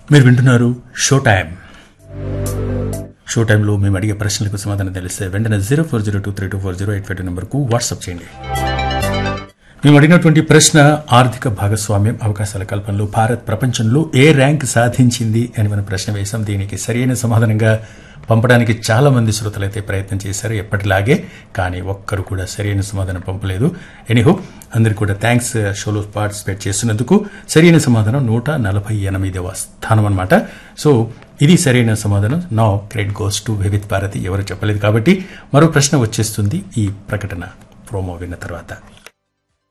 మీరు వింటున్నారు show time show టైంలో మేము అడిగే ప్రశ్నలకు సమాధానం తెలిస్తే వెంటనే zero four zero two three two four zero eight five two నెంబర్కు వాట్సాప్ చేయండి మేము అడిగినటువంటి ప్రశ్న ఆర్థిక భాగస్వామ్యం అవకాశాల కల్పనలో భారత్ ప్రపంచంలో ఏ ర్యాంక్ సాధించింది అని మనం ప్రశ్న వేశాం దీనికి సరైన సమాధానంగా పంపడానికి చాలా మంది శ్రోతలైతే ప్రయత్నం చేశారు ఎప్పటిలాగే కానీ ఒక్కరు కూడా సరైన సమాధానం పంపలేదు ఎనీహో అందరికి కూడా థ్యాంక్స్ షోలో పార్టిసిపేట్ చేస్తున్నందుకు సరైన సమాధానం నూట నలభై ఎనిమిదవ స్థానం అనమాట సో ఇది సరైన సమాధానం నా credit goes to Vividh Bharati ఎవరు చెప్పలేదు కాబట్టి మరో ప్రశ్న వచ్చేస్తుంది ఈ ప్రకటన ప్రోమో విన్న తర్వాత